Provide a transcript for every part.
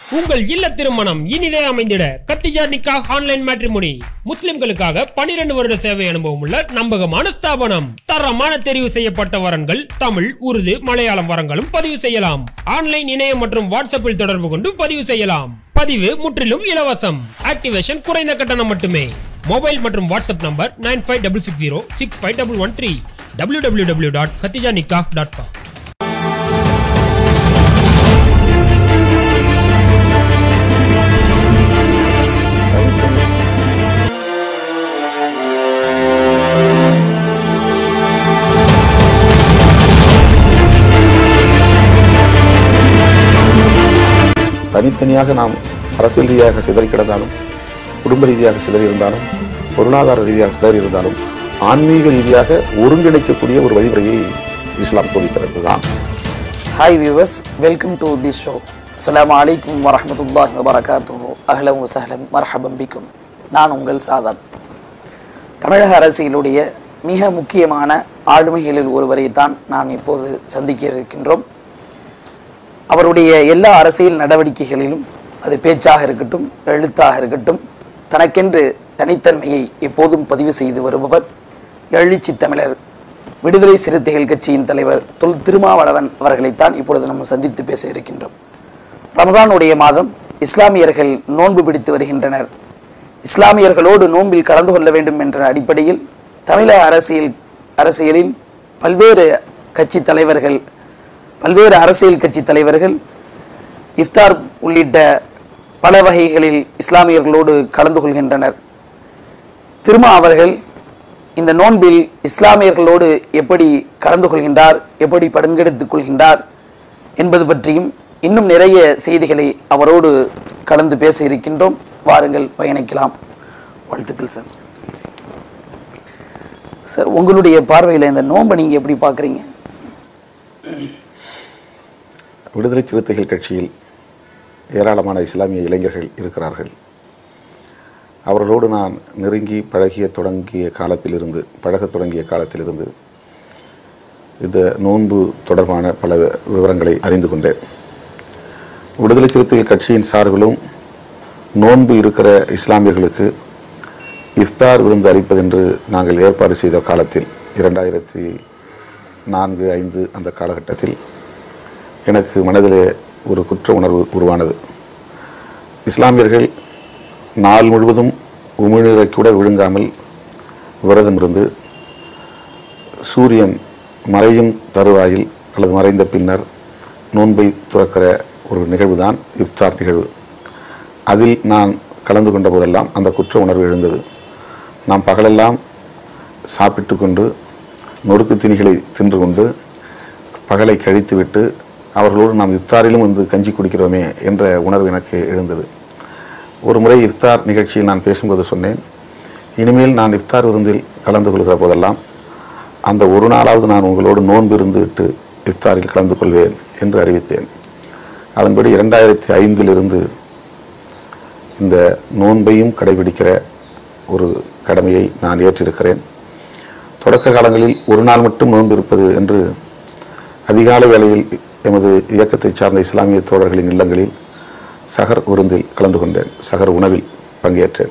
உங்கள் இல்ல திருமணம் இனிதே அமைந்திட கத்திஜா நிக்கா ஆன்லைன் மேட்ரிமோனி முஸ்லிம்களுக்காக 12 வருட சேவை அனுபவம் உள்ள நம்பகமான ஸ்தாபனம் தரமான தெரிவு செய்யப்பட்ட வரன்கள் தமிழ் உருது மலையாளம் வரங்களும் பதிவு செய்யலாம் ஆன்லைன் இணையம் மற்றும் வாட்ஸ்அப்பில் தொடர்பு கொண்டு பதிவு செய்யலாம் பதிவு முற்றிலும் இலவசம் ஆக்டிவேஷன் குறைந்த கட்டணம் மட்டுமே மொபைல் மற்றும் WhatsApp number nine five double six zero six five double one three W W W dot Khadija Nikah dot com தனித்தனியாக நாம் அரசியல் ரீதியாக சிதறி கிடந்தாலும் குடும்ப ரீதியாக சிதறி இருந்தாலும் பொருளாதார ரீதியாக சிதறி இருந்தாலும் ஆன்மீக ரீதியாக ஒருங்கிணைக்கக்கூடிய ஒரு வழிமுறையை இஸ்லாம் போதித்திருந்ததுதான் hi viewers welcome to this show அஸ்ஸலாமு அலைக்கும் வரஹ்மத்துல்லாஹி வபரகாத்துஹு அஹ்லம் வசஹலம் மர்ஹபம் பிக்கும் நான் உங்கள் சாதாத் தமிழக அரசியலுடைய மிக முக்கியமான ஆளுமைகளில் ஒருவரை தான் நான் இப்போது சந்திக்க இருக்கின்றோம் அவருடைய எல்லா அரசியல் நடவடிக்கைகளிலும் அது பேச்சாக இருக்கட்டும் எழுத்தாக இருக்கட்டும் தனக்கென்று தனித்தன்மையை எப்போதும் பதிவு செய்து வருபவர் எழுச்சி தமிழர் விடுதலை சிறுத்தைகள் கட்சியின் தலைவர் தொல் திருமாவளவன் அவர்களைத்தான் இப்பொழுது நம்ம சந்தித்து பேச இருக்கின்றோம் ரமதானுடைய மாதம் இஸ்லாமியர்கள் நோன்பு பிடித்து வருகின்றனர் இஸ்லாமியர்களோடு நோன்பில் கலந்து கொள்ள வேண்டும் என்ற அடிப்படையில் தமிழக அரசியல் அரசியலில் பல்வேறு கட்சி தலைவர்கள் பல்வேறு அரசியல் கட்சி தலைவர்கள் இஃப்தார் உள்ளிட்ட பல வகைகளில் இஸ்லாமியர்களோடு கலந்து கொள்கின்றனர் திருமா அவர்கள் இந்த நோன்பில் இஸ்லாமியர்களோடு எப்படி கலந்து கொள்கின்றார் எப்படி பங்கெடுத்துக் கொள்கின்றார் என்பது பற்றியும் இன்னும் நிறைய செய்திகளை அவரோடு கலந்து பேச இருக்கின்றோம் வாருங்கள் பயணிக்கலாம் வாழ்த்துக்கள் சார் சார் உங்களுடைய பார்வையில் இந்த நோன்பை நீங்கள் எப்படி பார்க்குறீங்க விடுதலை சிறுத்தைகள் கட்சியில் ஏராளமான இஸ்லாமிய இளைஞர்கள் இருக்கிறார்கள் அவர்களோடு நான் நெருங்கி பழகிய தொடங்கிய காலத்திலிருந்து பழகத் தொடங்கிய காலத்திலிருந்து இந்த நோன்பு தொடர்பான பல விவரங்களை அறிந்து கொண்டேன் விடுதலை சிறுத்தைகள் கட்சியின் சார்பிலும் நோன்பு இருக்கிற இஸ்லாமியர்களுக்கு இஃப்தார் விருந்து அளிப்பதென்று நாங்கள் ஏற்பாடு செய்த காலத்தில் இரண்டாயிரத்தி நான்கு ஐந்து அந்த காலகட்டத்தில் எனக்கு மனதிலே ஒரு குற்ற உணர்வு உருவானது இஸ்லாமியர்கள் நாள் முழுவதும் உமிழ்நீரை கூட விழுங்காமல் விரதம் இருந்து சூரியன் மறையும் தருவாயில் அல்லது மறைந்த பின்னர் நோன்பை துறக்கிற ஒரு நிகழ்வுதான் இஃப்தார் நிகழ்வு அதில் நான் கலந்து கொண்ட போதெல்லாம் அந்த குற்ற உணர்வு எழுந்தது நாம் பகலெல்லாம் சாப்பிட்டு கொண்டு நொறுக்கு திணிகளை தின்று கொண்டு பகலை கழித்துவிட்டு அவர்களோடு நாம் இஃப்தாரிலும் வந்து கஞ்சி குடிக்கிறோமே என்ற உணர்வு எனக்கு எழுந்தது ஒரு முறை இஃப்தார் நிகழ்ச்சியில் நான் பேசும்போது சொன்னேன் இனிமேல் நான் இஃப்தார் விருந்தில் கலந்து கொள்கிற போதெல்லாம் அந்த ஒரு நாளாவது நான் உங்களோடு நோன்பு இருந்து விட்டு இஃப்தாரில் கலந்து கொள்வேன் என்று அறிவித்தேன் அதன்படி இரண்டாயிரத்தி ஐந்திலிருந்து இந்த நோன்பையும் கடைபிடிக்கிற ஒரு கடமையை நான் ஏற்றிருக்கிறேன் தொடக்க காலங்களில் ஒரு நாள் மட்டும் நோன்பு இருப்பது என்று அதிகாலை வேளையில் எமது இயக்கத்தை சார்ந்த இஸ்லாமிய தோழர்களின் இல்லங்களில் சகர் விருந்தில் கலந்து கொண்டேன் சகர் உணவில் பங்கேற்றேன்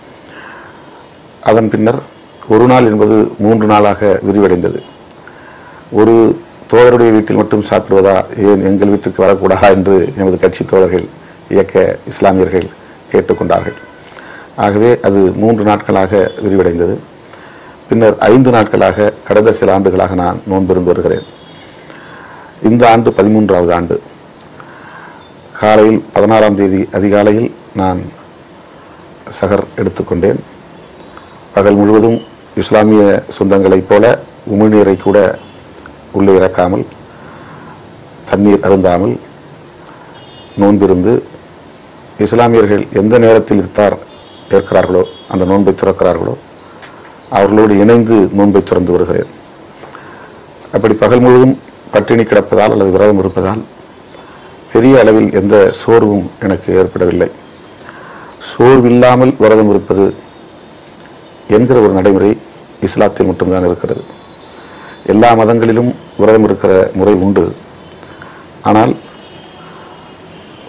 அதன் பின்னர் ஒரு நாள் என்பது மூன்று நாளாக விரிவடைந்தது ஒரு தோழருடைய வீட்டில் மட்டும் சாப்பிடுவதா ஏன் எங்கள் வீட்டிற்கு வரக்கூடாதா என்று எமது கட்சி தோழர்கள் இயக்க இஸ்லாமியர்கள் கேட்டுக்கொண்டார்கள் ஆகவே அது மூன்று நாட்களாக விரிவடைந்தது பின்னர் ஐந்து நாட்களாக கடந்த சில ஆண்டுகளாக நான் நோன்பிருந்து வருகிறேன் இந்த ஆண்டு பதிமூன்றாவது ஆண்டு காலையில் பதினாறாம் தேதி அதிகாலையில் நான் சகர் எடுத்துக்கொண்டேன் பகல் முழுவதும் இஸ்லாமிய சொந்தங்களைப் போல உமிழ்நீரை கூட உள்ளே இறக்காமல் தண்ணீர் அருந்தாமல் நோன்பிருந்து இஸ்லாமியர்கள் எந்த நேரத்தில் இஃப்தார் ஏற்கிறார்களோ அந்த நோன்பை துறக்கிறார்களோ அவர்களோடு இணைந்து நோன்பை துறந்து வருகிறேன் அப்படி பகல் முழுவதும் பட்டினி கிடப்பதால் அல்லது விரதம் இருப்பதால் பெரிய அளவில் எந்த சோர்வும் எனக்கு ஏற்படவில்லை சோர்வில்லாமல் விரதம் இருப்பது என்கிற ஒரு நடைமுறை இஸ்லாத்தில் மட்டும்தான் இருக்கிறது எல்லா மதங்களிலும் விரதம் இருக்கிற முறை உண்டு ஆனால்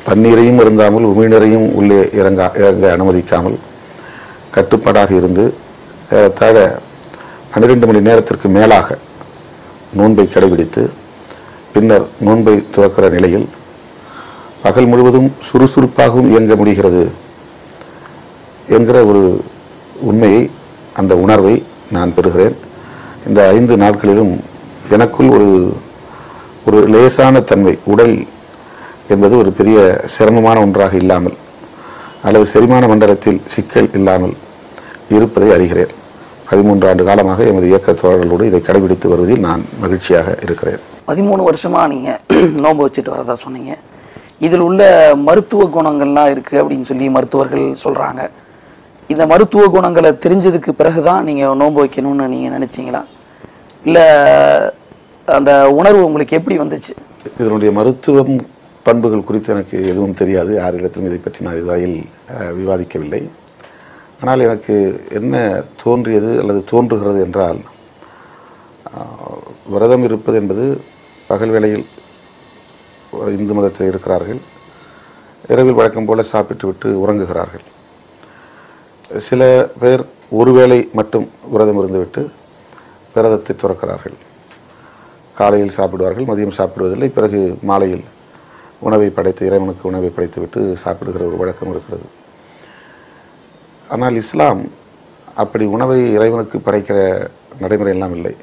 தண்ணீரையும் இருந்தாமல் உமிழ்நீரையும் உள்ளே இறங்க இறங்க அனுமதிக்காமல் கட்டுப்பாடாக இருந்து ஏறத்தாழ பன்னிரெண்டு மணி நேரத்திற்கு மேலாக நோன்பை கடைபிடித்து பின்னர் நோன்பை துவக்கிற நிலையில் பகல் முழுவதும் சுறுசுறுப்பாகவும் இயங்க முடிகிறது என்கிற ஒரு உண்மையை அந்த உணர்வை நான் பெறுகிறேன் இந்த ஐந்து நாட்களிலும் எனக்குள் ஒரு ஒரு லேசான தன்மை உடல் என்பது ஒரு பெரிய சிரமமான ஒன்றாக இல்லாமல் அல்லது செரிமான மண்டலத்தில் சிக்கல் இல்லாமல் இருப்பதை அறிகிறேன் பதிமூன்று ஆண்டு காலமாக எமது இயக்க தோழர்களோடு இதை கடைபிடித்து வருவதில் நான் மகிழ்ச்சியாக இருக்கிறேன் பதிமூணு வருஷமா நீங்க நோன்பு வச்சுட்டு வரதா சொன்னீங்க இதில் உள்ள மருத்துவ குணங்கள்லாம் இருக்கு அப்படின்னு சொல்லி மருத்துவர்கள் சொல்றாங்க இந்த மருத்துவ குணங்களை தெரிஞ்சதுக்கு பிறகுதான் நீங்க நோன்பு வைக்கணும்னு நீங்க நினைச்சீங்களா இல்ல அந்த உணர்வு உங்களுக்கு எப்படி வந்துச்சு இதனுடைய மருத்துவம் பண்புகள் குறித்து எனக்கு எதுவும் தெரியாது யாரிடத்திலும் இதை பற்றி நான் இதுவரையில் அஹ், விவாதிக்கவில்லை ஆனால் எனக்கு என்ன தோன்றியது அல்லது தோன்றுகிறது என்றால் ஆஹ், விரதம் இருப்பது என்பது பகல் வேளையில் இந்து மதத்தில் இருக்கிறார்கள் இரவில் வழக்கம் போல சாப்பிட்டு விட்டு உறங்குகிறார்கள் சில பேர் ஒருவேளை மட்டும் விரதம் இருந்துவிட்டு விரதத்தை துறக்கிறார்கள் காலையில் சாப்பிடுவார்கள் மதியம் சாப்பிடுவதில்லை பிறகு மாலையில் உணவை படைத்து இறைவனுக்கு உணவை படைத்துவிட்டு சாப்பிடுகிற ஒரு வழக்கம் இருக்கிறது ஆனால் இஸ்லாம் அப்படி உணவை இறைவனுக்கு படைக்கிற நடைமுறை எல்லாம் இல்லை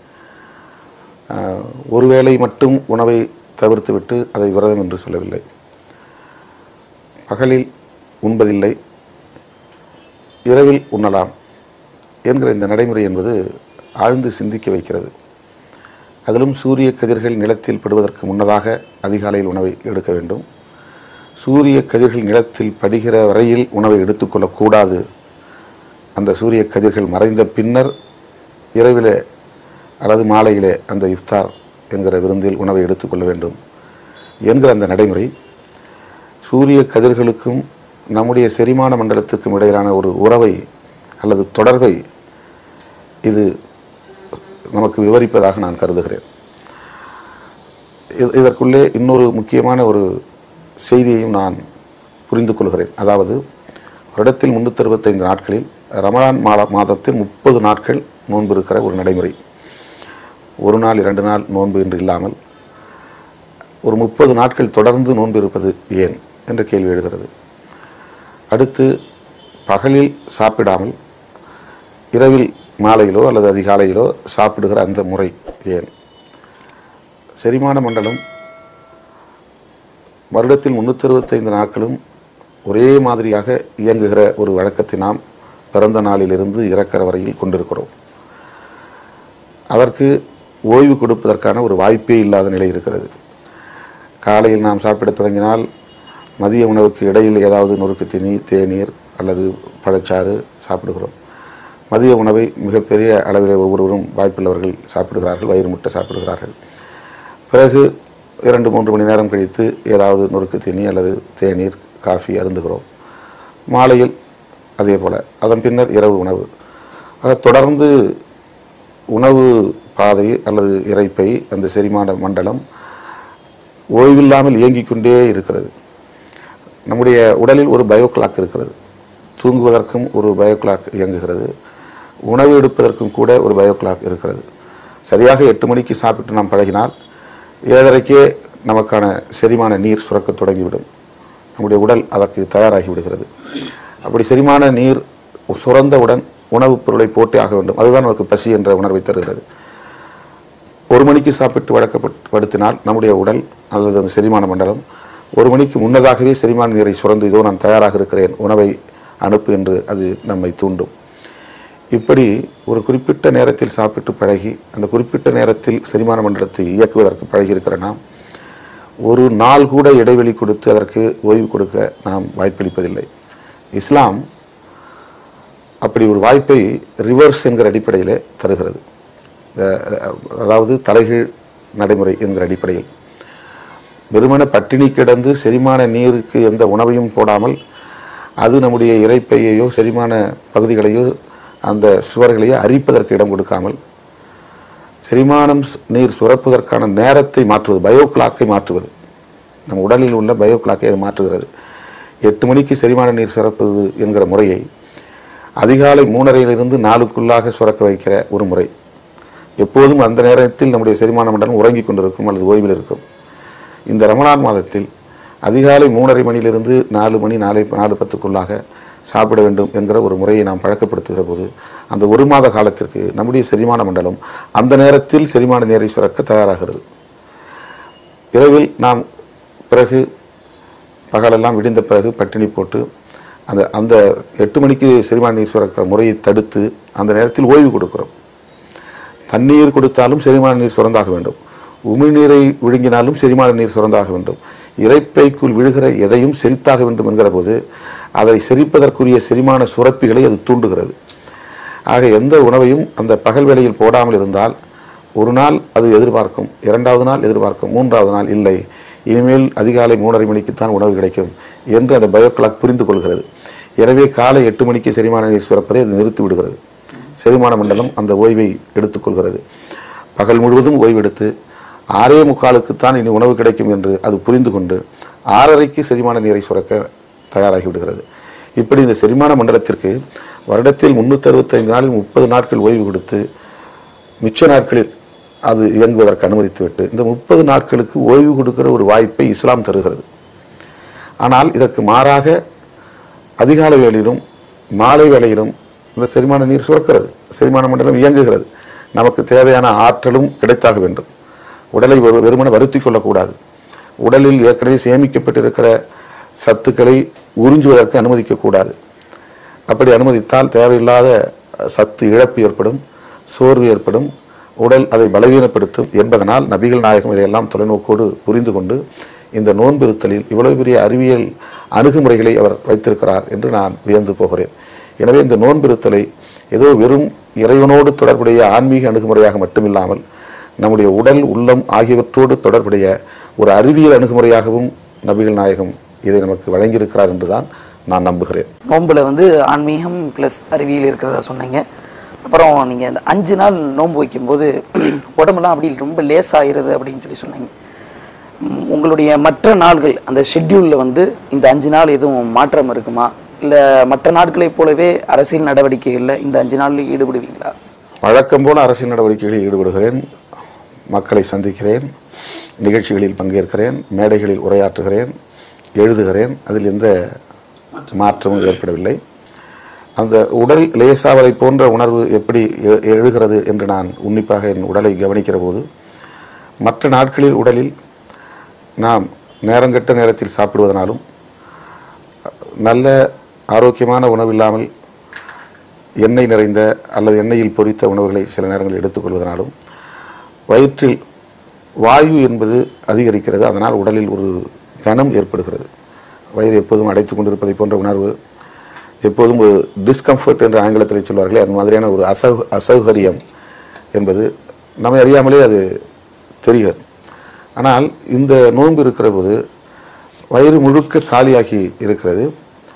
ஆஹ், ஒருவேளை மட்டும் உணவை தவிர்த்துவிட்டு அதை விரதம் என்று சொல்லவில்லை பகலில் உண்பதில்லை இரவில் உண்ணலாம் என்கிற இந்த நடைமுறை என்பது ஆழ்ந்து சிந்திக்க வைக்கிறது அதிலும் சூரிய கதிர்கள் நிலத்தில் படுவதற்கு முன்னதாக அதிகாலையில் உணவை எடுக்க வேண்டும் சூரிய கதிர்கள் நிலத்தில் படுகிற வரையில் உணவை எடுத்துக்கொள்ளக்கூடாது அந்த சூரிய கதிர்கள் மறைந்த பின்னர் இரவிலே அல்லது மாலையிலே அந்த இஃப்தார் என்கிற விருந்தில் உணவை எடுத்துக்கொள்ள வேண்டும் என்கிற அந்த நடைமுறை சூரிய கதிர்களுக்கும் நம்முடைய செரிமான மண்டலத்துக்கும் இடையிலான ஒரு உறவை அல்லது தொடர்பை இது நமக்கு விவரிப்பதாக நான் கருதுகிறேன் இ- இதற்குள்ளே இன்னொரு முக்கியமான ஒரு செய்தியையும் நான் புரிந்து கொள்கிறேன் அதாவது வருடத்தில் முன்னூற்றி அறுபத்தைந்து நாட்களில் ரமலான் மாத மாதத்தில் முப்பது நாட்கள் நோன்பு இருக்கிற ஒரு நடைமுறை ஒரு நாள் இரண்டு நாள் நோன்பு என்று இல்லாமல் ஒரு முப்பது நாட்கள் தொடர்ந்து நோன்பு இருப்பது ஏன் என்ற கேள்வி எழுகிறது அடுத்து பகலில் சாப்பிடாமல் இரவில் மாலையிலோ அல்லது அதிகாலையிலோ சாப்பிடுகிற அந்த முறை ஏன் செரிமான மண்டலம் வருடத்தில் முன்னூற்றி அறுபத்தைந்து நாட்களும் ஒரே மாதிரியாக இயங்குகிற ஒரு வழக்கத்தை நாம் பிறந்த நாளிலிருந்து இறக்கிற வரையில் கொண்டிருக்கிறோம் அதற்கு ஓய்வு கொடுப்பதற்கான ஒரு வாய்ப்பே இல்லாத நிலை இருக்கிறது காலையில் நாம் சாப்பிடத் தொடங்கினால் மதிய உணவுக்கு இடையில் ஏதாவது நொறுக்கு தீனி தேநீர் அல்லது பழச்சாறு சாப்பிடுகிறோம் மதிய உணவை மிகப்பெரிய அளவில் ஒவ்வொருவரும் வாய்ப்புள்ளவர்கள் சாப்பிடுகிறார்கள் வயிறு முட்டை சாப்பிடுகிறார்கள் பிறகு இரண்டு மூன்று மணி நேரம் கழித்து ஏதாவது நொறுக்கு தீனி அல்லது தேநீர் காஃபி அருந்துகிறோம் மாலையில் அதே போல் அதன் பின்னர் இரவு உணவு ஆக தொடர்ந்து உணவு பாதை அல்லது இறைப்பை அந்த செரிமான மண்டலம் ஓய்வில்லாமல் இயங்கிக் கொண்டே இருக்கிறது நம்முடைய உடலில் ஒரு பயோ கிளாக் இருக்கிறது தூங்குவதற்கும் ஒரு பயோ கிளாக் இயங்குகிறது உணவு எடுப்பதற்கும் கூட ஒரு பயோ கிளாக் இருக்கிறது சரியாக எட்டு மணிக்கு சாப்பிட்டு நாம் பழகினால் ஏழரைக்கே நமக்கான செரிமான நீர் சுரக்கத் தொடங்கிவிடும் நம்முடைய உடல் அதற்கு தயாராகி விடுகிறது அப்படி செரிமான நீர் சுரந்தவுடன் உணவுப் பொருளை போட்டே ஆக வேண்டும் அதுதான் நமக்கு பசி என்ற உணர்வை தருகிறது ஒரு மணிக்கு சாப்பிட்டு வழக்கப்படுத்தினால் நம்முடைய உடல் அல்லது அந்த செரிமான மண்டலம் ஒரு மணிக்கு முன்னதாகவே செரிமான நீரை சுரந்து இதோ நான் தயாராக இருக்கிறேன் உணவை அனுப்பு என்று அது நம்மை தூண்டும் இப்படி ஒரு குறிப்பிட்ட நேரத்தில் சாப்பிட்டு பழகி அந்த குறிப்பிட்ட நேரத்தில் செரிமான மண்டலத்தை இயக்குவதற்கு பழகியிருக்கிற நாம் ஒரு நாள் கூட இடைவெளி கொடுத்து அதற்கு ஓய்வு கொடுக்க நாம் வாய்ப்பளிப்பதில்லை இஸ்லாம் அப்படி ஒரு வாய்ப்பை ரிவர்ஸ் என்கிற அடிப்படையிலே தருகிறது இந்த- அதாவது தலைகீழ் நடைமுறை என்கிற அடிப்படையில் வெறுமன பட்டினி கிடந்து செரிமான நீருக்கு எந்த உணவையும் போடாமல் அது நம்முடைய இறைப்பையையோ செரிமான பகுதிகளையோ அந்த சுவர்களையோ அரிப்பதற்கு இடம் கொடுக்காமல் செரிமானம் சு- நீர் சுரப்பதற்கான நேரத்தை மாற்றுவது பயோ கிளாக்கை மாற்றுவது நம் உடலில் உள்ள பயோ கிளாக்கை அது மாற்றுகிறது எட்டு மணிக்கு செரிமான நீர் சுரப்பது என்கிற முறையை அதிகாலை மூணரையிலிருந்து நாலுக்குள்ளாக சுரக்க வைக்கிற ஒரு முறை எப்போதும் அந்த நேரத்தில் நம்முடைய செரிமான மண்டலம் உறங்கிக் கொண்டிருக்கும் அல்லது ஓய்வில் இருக்கும் இந்த ரமலான் மாதத்தில் அதிகாலை மூணரை மணியிலிருந்து நாலு மணி நாலு நாலு பத்துக்குள்ளாக சாப்பிட வேண்டும் என்கிற ஒரு முறையை நாம் பழக்கப்படுத்துகிற போது அந்த ஒரு மாத காலத்திற்கு நம்முடைய செரிமான மண்டலம் அந்த நேரத்தில் செரிமான நீரை சுரக்க தயாராகிறது இரவில் நாம் பிறகு பகலெல்லாம் விடிந்த பிறகு பட்டினி போட்டு அந்த அந்த எட்டு மணிக்கு செரிமான நீர் சுரக்கிற முறையை தடுத்து அந்த நேரத்தில் ஓய்வு கொடுக்கிறோம் தண்ணீர் கொடுத்தாலும் செரிமான நீர் சுரந்தாக வேண்டும் உமிழ்நீரை விழுங்கினாலும் செரிமான நீர் சுரந்தாக வேண்டும் இறைப்பைக்குள் விழுகிற எதையும் செரித்தாக வேண்டும் என்கிற போது அதை செரிப்பதற்குரிய செரிமான சுரப்பிகளை அது தூண்டுகிறது ஆக எந்த உணவையும் அந்த பகல் வேளையில் போடாமல் இருந்தால் ஒரு நாள் அது எதிர்பார்க்கும் இரண்டாவது நாள் எதிர்பார்க்கும் மூன்றாவது நாள் இல்லை இனிமேல் அதிகாலை மூணரை மணிக்குத்தான் உணவு கிடைக்கும் என்று அந்த பயோ கிளாக் புரிந்து கொள்கிறது எனவே காலை எட்டு மணிக்கு செரிமான நீர் சுரப்பதை அது நிறுத்தி விடுகிறது செரிமான மண்டலம் அந்த ஓய்வை எடுத்துக்கொள்கிறது பகல் முழுவதும் ஓய்வெடுத்து ஆறே முக்காலுக்குத்தான் இனி உணவு கிடைக்கும் என்று அது புரிந்து கொண்டு ஆறரைக்கு செரிமான நீரை சுரக்க தயாராகி விடுகிறது இப்படி இந்த செரிமான மண்டலத்திற்கு வருடத்தில் முன்னூற்றி அறுபத்தைந்து நாளில் முப்பது நாட்கள் ஓய்வு கொடுத்து மிச்ச நாட்களில் அது இயங்குவதற்கு அனுமதித்துவிட்டு இந்த முப்பது நாட்களுக்கு ஓய்வு கொடுக்கிற ஒரு வாய்ப்பை இஸ்லாம் தருகிறது ஆனால் இதற்கு மாறாக அதிகாலை வேளையிலும் மாலை வேளையிலும் இந்த செரிமான நீர் சுரக்கிறது செரிமான மண்டலம் இயங்குகிறது நமக்கு தேவையான ஆற்றலும் கிடைத்தாக வேண்டும் உடலை வெறு- வெறுமனே வருத்தி கொள்ளக்கூடாது உடலில் ஏற்கனவே சேமிக்கப்பட்டிருக்கிற சத்துக்களை உறிஞ்சுவதற்கு அனுமதிக்கக்கூடாது அப்படி அனுமதித்தால் தேவையில்லாத சத்து இழப்பு ஏற்படும் சோர்வு ஏற்படும் உடல் அதை பலவீனப்படுத்தும் என்பதனால் நபிகள் நாயகம் இதையெல்லாம் தொலைநோக்கோடு புரிந்து கொண்டு இந்த நோன்பிருத்தலில் இவ்வளவு பெரிய அறிவியல் அணுகுமுறைகளை அவர் வைத்திருக்கிறார் என்று நான் வியந்து போகிறேன் எனவே இந்த நோன்பிருத்தலை ஏதோ வெறும் இறைவனோடு தொடர்புடைய ஆன்மீக அணுகுமுறையாக மட்டுமில்லாமல் நம்முடைய உடல் உள்ளம் ஆகியவற்றோடு தொடர்புடைய ஒரு அறிவியல் அணுகுமுறையாகவும் நபிகள் நாயகம் இதை நமக்கு வழங்கியிருக்கிறார் என்றுதான் நான் நம்புகிறேன் நோன்புல வந்து ஆன்மீகம் ப்ளஸ் அறிவியல் இருக்கிறதா சொன்னீங்க அப்புறம் நீங்கள் இந்த அஞ்சு நாள் நோன்பு வைக்கும்போது உடம்பெல்லாம் அப்படி ரொம்ப லேசாயிருது அப்படின்னு சொல்லி சொன்னீங்க ம், உங்களுடைய மற்ற நாள்கள் அந்த ஷெட்யூலில் வந்து இந்த அஞ்சு நாள் எதுவும் மாற்றம் இருக்குமா இல்லை மற்ற நாட்களைப் போலவே அரசியல் நடவடிக்கைகளில் இந்த அஞ்சு நாளில் ஈடுபடுவீங்களா வழக்கம் போல அரசியல் நடவடிக்கைகளில் ஈடுபடுகிறேன் மக்களை சந்திக்கிறேன் நிகழ்ச்சிகளில் பங்கேற்கிறேன் மேடைகளில் உரையாற்றுகிறேன் எழுதுகிறேன் அதில் எந்த மாற்றமும் ஏற்படவில்லை அந்த உடல் லேசாவதை போன்ற உணர்வு எப்படி எ- எழுகிறது என்று நான் உன்னிப்பாக என் உடலை கவனிக்கிற போது மற்ற நாட்களில் உடலில் நாம் நேரங்கெட்ட நேரத்தில் சாப்பிடுவதனாலும் நல்ல ஆரோக்கியமான உணவு இல்லாமல் எண்ணெய் நிறைந்த அல்லது எண்ணெயில் பொரித்த உணவுகளை சில நேரங்களில் எடுத்துக்கொள்வதனாலும் வயிற்றில் வாயு என்பது அதிகரிக்கிறது அதனால் உடலில் ஒரு கனம் ஏற்படுகிறது வயிறு எப்போதும் அடைத்து கொண்டிருப்பதை போன்ற உணர்வு எப்போதும் ஒரு டிஸ்கம்ஃபர்ட் என்ற ஆங்கிலத்தில் சொல்வார்களே அது மாதிரியான ஒரு அசௌ அசௌகரியம் என்பது நம்மை அறியாமலே அது தெரிகிறது ஆனால் இந்த நோன்பு இருக்கிற போது வயிறு முழுக்க காலியாகி இருக்கிறது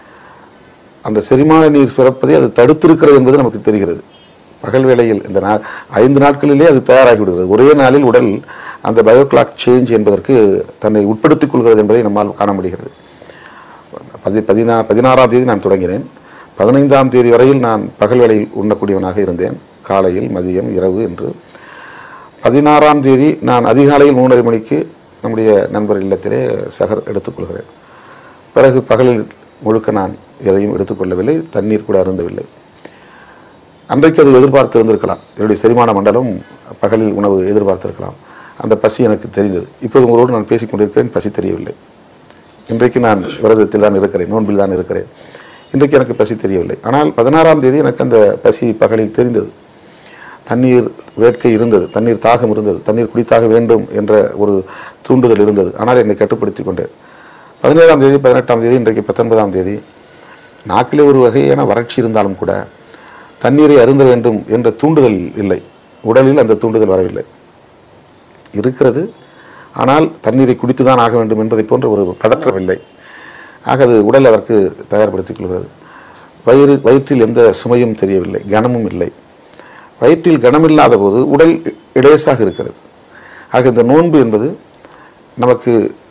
அந்த செரிமான நீர் சுரப்பதை அது தடுத்திருக்கிறது என்பது நமக்கு தெரிகிறது பகல் வேளையில் இந்த நா ஐந்து நாட்களிலே அது தயாராகி விடுகிறது ஒரே நாளில் உடல் அந்த பயோ கிளாக் சேஞ்ச் என்பதற்கு தன்னை உட்படுத்திக் கொள்கிறது என்பதை நம்மால் காண முடிகிறது பதி பதினா பதினாறாம் தேதி நான் தொடங்கினேன் பதினைந்தாம் தேதி வரையில் நான் பகல் வேளையில் உண்ணக்கூடியவனாக இருந்தேன் காலையில் மதியம் இரவு என்று பதினாறாம் தேதி நான் அதிகாலையில் மூன்றரை மணிக்கு நம்முடைய நண்பர் இல்லத்திலே சகர் எடுத்துக்கொள்கிறேன் பிறகு பகலில் முழுக்க நான் எதையும் எடுத்துக்கொள்ளவில்லை தண்ணீர் கூட அருந்தவில்லை அன்றைக்கு அது எதிர்பார்த்து இருந்திருக்கலாம் என்னுடைய செரிமான மண்டலம் பகலில் உணவு எதிர்பார்த்திருக்கலாம் அந்த பசி எனக்கு தெரிந்தது இப்போது உங்களோடு நான் பேசிக் கொண்டிருக்கிறேன் பசி தெரியவில்லை இன்றைக்கு நான் விரதத்தில் தான் இருக்கிறேன் நோன்பில் தான் இருக்கிறேன் இன்றைக்கு எனக்கு பசி தெரியவில்லை ஆனால் பதினாறாம் தேதி எனக்கு அந்த பசி பகலில் தெரிந்தது தண்ணீர் வேட்கை இருந்தது தண்ணீர் தாகம் இருந்தது தண்ணீர் குடித்தாக வேண்டும் என்ற ஒரு தூண்டுதல் இருந்தது ஆனால் என்னை கட்டுப்படுத்திக் கொண்டேன் பதினேழாம் தேதி பதினெட்டாம் தேதி இன்றைக்கு பத்தொன்பதாம் தேதி நாக்கிலே ஒரு வகையான வறட்சி இருந்தாலும் கூட தண்ணீரை அருந்த வேண்டும் என்ற தூண்டுதல் இல்லை உடலில் அந்த தூண்டுதல் வரவில்லை இருக்கிறது ஆனால் தண்ணீரை குடித்துதான் ஆக வேண்டும் என்பதை போன்ற ஒரு பதற்றம் இல்லை ஆக அது உடல் அதற்கு தயார்படுத்திக் கொள்கிறது வயிறு வயிற்றில் எந்த சுமையும் தெரியவில்லை கனமும் இல்லை வயிற்றில் கனமில்லாத போது உடல் இலேசாக இருக்கிறது ஆக இந்த நோன்பு என்பது நமக்கு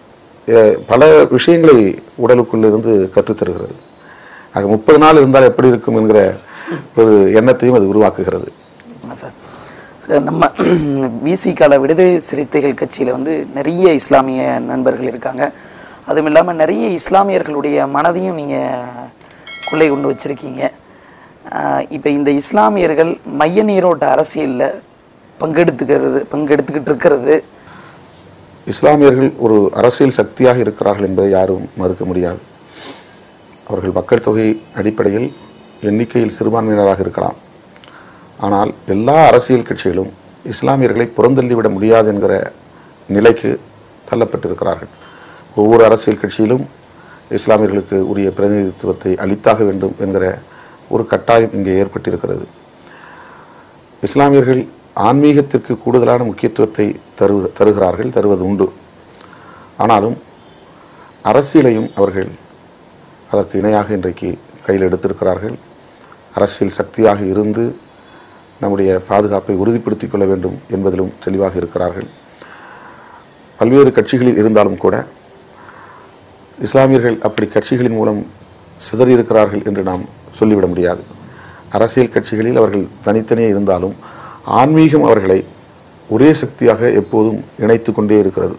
அஹ், பல விஷயங்களை உடலுக்குள்ளிருந்து கற்றுத்தருகிறது ஆக முப்பது நாள் இருந்தால் எப்படி இருக்கும் என்கிற ஒரு எண்ணத்தையும் அது உருவாக்குகிறது ஆமாம் சார் சார் நம்ம விசிகால விடுதலை சிறுத்தைகள் கட்சியில் வந்து நிறைய இஸ்லாமிய நண்பர்கள் இருக்காங்க அதுவும் இல்லாமல் நிறைய இஸ்லாமியர்களுடைய மனதையும் நீங்கள் கொள்ளை கொண்டு வச்சுருக்கீங்க இப்போ இந்த இஸ்லாமியர்கள் மைய நீரோட்ட அரசியலில் பங்கெடுத்துக்கிறது பங்கெடுத்துக்கிட்டு இருக்கிறது இஸ்லாமியர்கள் ஒரு அரசியல் சக்தியாக இருக்கிறார்கள் என்பதை யாரும் மறுக்க முடியாது அவர்கள் மக்கள் தொகை அடிப்படையில் எண்ணிக்கையில் சிறுபான்மையினராக இருக்கலாம் ஆனால் எல்லா அரசியல் கட்சிகளும் இஸ்லாமியர்களை புறந்தள்ளிவிட முடியாது என்கிற நிலைக்கு தள்ளப்பட்டிருக்கிறார்கள் ஒவ்வொரு அரசியல் கட்சியிலும் இஸ்லாமியர்களுக்கு உரிய பிரதிநிதித்துவத்தை அளித்தாக வேண்டும் என்கிற ஒரு கட்டாயம் இங்கே ஏற்பட்டிருக்கிறது இஸ்லாமியர்கள் ஆன்மீகத்திற்கு கூடுதலான முக்கியத்துவத்தை தரு தருகிறார்கள் தருவது உண்டு ஆனாலும் அரசியலையும் அவர்கள் அதற்கு இணையாக இன்றைக்கு கையில் எடுத்திருக்கிறார்கள் அரசியல் சக்தியாக இருந்து நம்முடைய பாதுகாப்பை உறுதிப்படுத்திக் கொள்ள வேண்டும் என்பதிலும் தெளிவாக இருக்கிறார்கள் பல்வேறு கட்சிகளில் இருந்தாலும் கூட இஸ்லாமியர்கள் அப்படி கட்சிகளின் மூலம் சிதறியிருக்கிறார்கள் என்று நாம் சொல்லிவிட முடியாது அரசியல் கட்சிகளில் அவர்கள் தனித்தனியே இருந்தாலும் ஆன்மீகம் அவர்களை ஒரே சக்தியாக எப்போதும் இணைத்து கொண்டே இருக்கிறது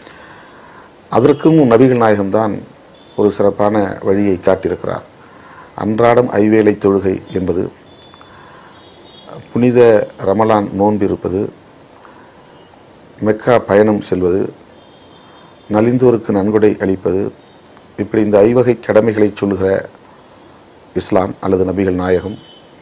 அதற்கும் நபிகள் நாயகம்தான் ஒரு சிறப்பான வழியை காட்டியிருக்கிறார் அன்றாடம் ஐவேளை தொழுகை என்பது புனித ரமலான் நோன்பு இருப்பது மெக்கா பயணம் செல்வது நலிந்தோருக்கு நன்கொடை அளிப்பது இப்படி இந்த ஐவகை கடமைகளை சொல்லுகிற இஸ்லாம் அல்லது நபிகள் நாயகம்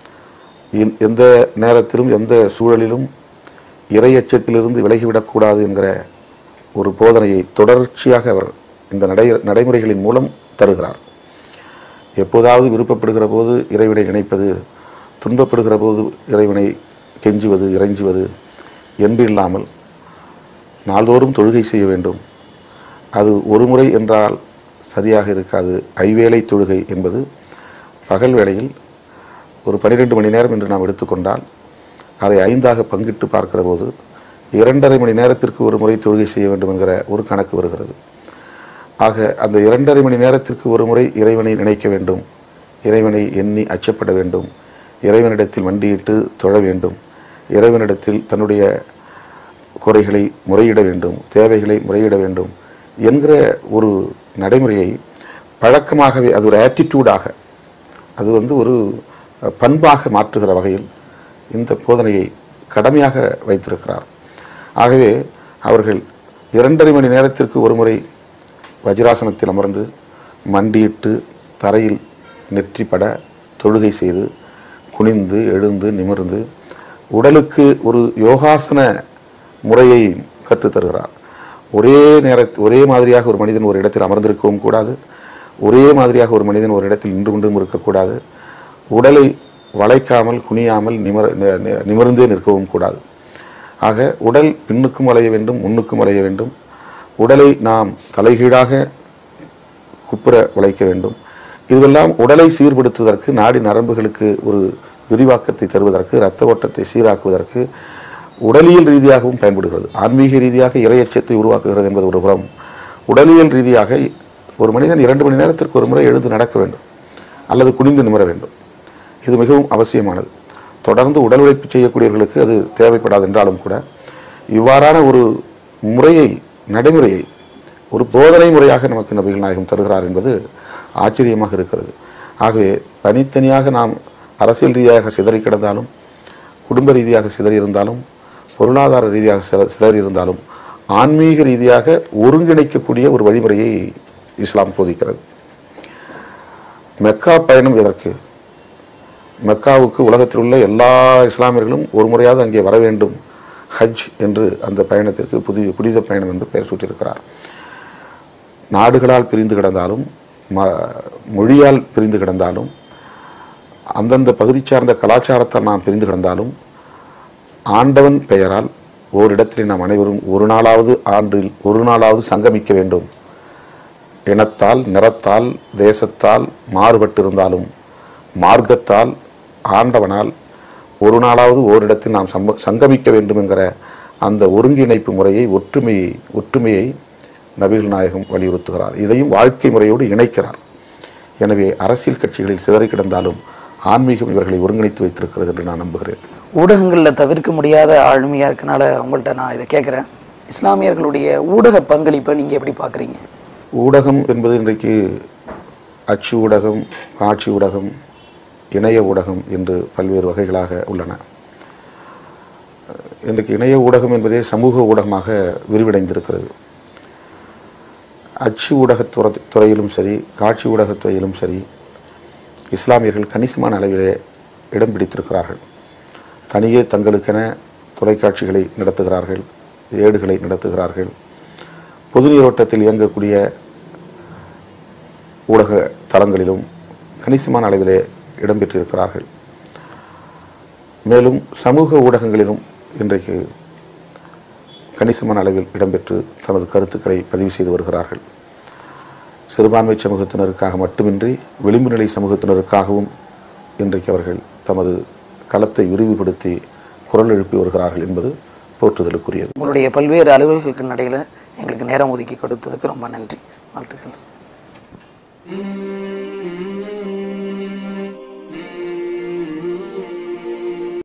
எந்- எந்த நேரத்திலும் எந்த சூழலிலும் இறையச்சத்திலிருந்து விலகிவிடக்கூடாது என்கிற ஒரு போதனையை தொடர்ச்சியாக அவர் இந்த நடை நடைமுறைகளின் மூலம் தருகிறார் எப்போதாவது விருப்பப்படுகிற போது இறைவனை நினைப்பது துன்பப்படுகிற போது இறைவனை கெஞ்சுவது இறைஞ்சுவது என்று இல்லாமல் நாள்தோறும் தொழுகை செய்ய வேண்டும் அது ஒரு முறை என்றால் சரியாக இருக்காது ஐவேளை தொழுகை என்பது பகல் வேளையில் ஒரு பன்னிரெண்டு மணி நேரம் என்று நாம் எடுத்துக்கொண்டால் அதை ஐந்தாக பங்கிட்டு பார்க்கிற போது இரண்டரை மணி நேரத்திற்கு ஒரு முறை தொழுகை செய்ய வேண்டும் என்கிற ஒரு கணக்கு வருகிறது ஆக அந்த இரண்டரை மணி நேரத்திற்கு ஒரு முறை இறைவனை நினைக்க வேண்டும் இறைவனை எண்ணி அச்சப்பட வேண்டும் இறைவனிடத்தில் மண்டியிட்டு தொழ வேண்டும் இறைவனிடத்தில் தன்னுடைய குறைகளை முறையிட வேண்டும் தேவைகளை முறையிட வேண்டும் என்கிற ஒரு நடைமுறையை பழக்கமாகவே அது ஒரு ஆட்டிடியூடாக அது வந்து ஒரு அஹ், பண்பாக மாற்றுகிற வகையில் இந்த போதனையை கடமையாக வைத்திருக்கிறார் ஆகவே அவர்கள் இரண்டரை மணி நேரத்திற்கு ஒரு முறை வஜ்ராசனத்தில் அமர்ந்து மண்டியிட்டு தரையில் நெற்றிப்பட தொழுகை செய்து குனிந்து எழுந்து நிமிர்ந்து உடலுக்கு ஒரு யோகாசன முறையை கற்றுத் தருகிறார் ஒரே நேர ஒரே மாதிரியாக ஒரு மனிதன் ஒரு இடத்தில் அமர்ந்திருக்கவும் கூடாது ஒரே மாதிரியாக ஒரு மனிதன் ஒரு இடத்தில் நின்று கொண்டும் இருக்கக்கூடாது உடலை வளைக்காமல் குனியாமல் நிமர நி- நி- நிமிர்ந்தே நிற்கவும் கூடாது ஆக உடல் பின்னுக்கும் வளைய வேண்டும் முன்னுக்கும் வளைய வேண்டும் உடலை நாம் தலைகீழாக குப்புற வளைக்க வேண்டும் இதுவெல்லாம் உடலை சீர்படுத்துவதற்கு நாடி நரம்புகளுக்கு ஒரு விரிவாக்கத்தை தருவதற்கு இரத்த ஓட்டத்தை சீராக்குவதற்கு உடலியல் ரீதியாகவும் பயன்படுகிறது ஆன்மீக ரீதியாக இரையச்சத்தை உருவாக்குகிறது என்பது ஒரு புறம் உடலியல் ரீதியாக ஒரு மனிதன் இரண்டு மணி நேரத்திற்கு ஒரு முறை எழுந்து நடக்க வேண்டும் அல்லது குனிந்து நிமிர வேண்டும் இது மிகவும் அவசியமானது தொடர்ந்து உடல் உழைப்பு செய்யக்கூடியவர்களுக்கு அது தேவைப்படாது என்றாலும் கூட இவ்வாறான ஒரு முறையை நடைமுறையை ஒரு போதனை முறையாக நமக்கு நபிகள் நாயகம் தருகிறார் என்பது ஆச்சரியமாக இருக்கிறது ஆகவே தனித்தனியாக நாம் அரசியல் ரீதியாக சிதறி கிடந்தாலும் குடும்ப ரீதியாக சிதறி இருந்தாலும் பொருளாதார ரீதியாக சித- சிதறி இருந்தாலும் ஆன்மீக ரீதியாக ஒருங்கிணைக்கக்கூடிய ஒரு வழிமுறையை இஸ்லாம் போதிக்கிறது மெக்கா பயணம் எதற்கு மெக்காவுக்கு உலகத்தில் உள்ள எல்லா இஸ்லாமியர்களும் ஒரு முறையாவது அங்கே வர வேண்டும் ஹஜ் என்று அந்த பயணத்திற்கு புதிய புனித பயணம் என்று பெயர் சூட்டியிருக்கிறார் நாடுகளால் பிரிந்து கிடந்தாலும் ம மொழியால் பிரிந்து கிடந்தாலும் அந்தந்த பகுதி சார்ந்த கலாச்சாரத்தால் நாம் பிரிந்து கிடந்தாலும் ஆண்டவன் பெயரால் ஓரிடத்தில் நாம் அனைவரும் ஒரு நாளாவது ஆண்டில் ஒரு நாளாவது சங்கமிக்க வேண்டும் இனத்தால் நிறத்தால் தேசத்தால் மாறுபட்டிருந்தாலும் மார்க்கத்தால் ஆண்டவனால் ஒரு நாளாவது ஓரிடத்தில் நாம் சம்ப சங்கமிக்க வேண்டும் என்கிற அந்த ஒருங்கிணைப்பு முறையை ஒற்றுமையை ஒற்றுமையை நபிகள் நாயகம் வலியுறுத்துகிறார் இதையும் வாழ்க்கை முறையோடு இணைக்கிறார் எனவே அரசியல் கட்சிகளில் சிதறி கிடந்தாலும் ஆன்மீகம் இவர்களை ஒருங்கிணைத்து வைத்திருக்கிறது என்று நான் நம்புகிறேன் ஊடகங்களில் தவிர்க்க முடியாத ஆளுமையாக இருக்கனால உங்கள்கிட்ட நான் இதை கேட்குறேன் இஸ்லாமியர்களுடைய ஊடக பங்களிப்பை நீங்கள் எப்படி பார்க்குறீங்க ஊடகம் என்பது இன்றைக்கு அச்சு ஊடகம் காட்சி ஊடகம் இணைய ஊடகம் என்று பல்வேறு வகைகளாக உள்ளன இன்றைக்கு இணைய ஊடகம் என்பதே சமூக ஊடகமாக விரிவடைந்திருக்கிறது அச்சு ஊடகத் துறை துறையிலும் சரி காட்சி ஊடகத் துறையிலும் சரி இஸ்லாமியர்கள் கணிசமான அளவிலே இடம் பிடித்திருக்கிறார்கள் தனியே தங்களுக்கென தொலைக்காட்சிகளை நடத்துகிறார்கள் ஏடுகளை நடத்துகிறார்கள் பொது நீரோட்டத்தில் இயங்கக்கூடிய ஊடக தளங்களிலும் கணிசமான அளவிலே இடம்பெற்றிருக்கிறார்கள் மேலும் சமூக ஊடகங்களிலும் இன்றைக்கு கணிசமான அளவில் இடம்பெற்று தனது கருத்துக்களை பதிவு செய்து வருகிறார்கள் சிறுபான்மை சமூகத்தினருக்காக மட்டுமின்றி விளிம்பு நிலை சமூகத்தினருக்காகவும் இன்றைக்கு அவர்கள் தமது களத்தை விரிவுபடுத்தி குரல் எழுப்பி வருகிறார்கள் என்பது போற்றுதலுக்குரியது உங்களுடைய பல்வேறு அலுவல்களுக்கு இடையில எங்களுக்கு நேரம் ஒதுக்கி கொடுத்ததுக்கு ரொம்ப நன்றி வாழ்த்துக்கள்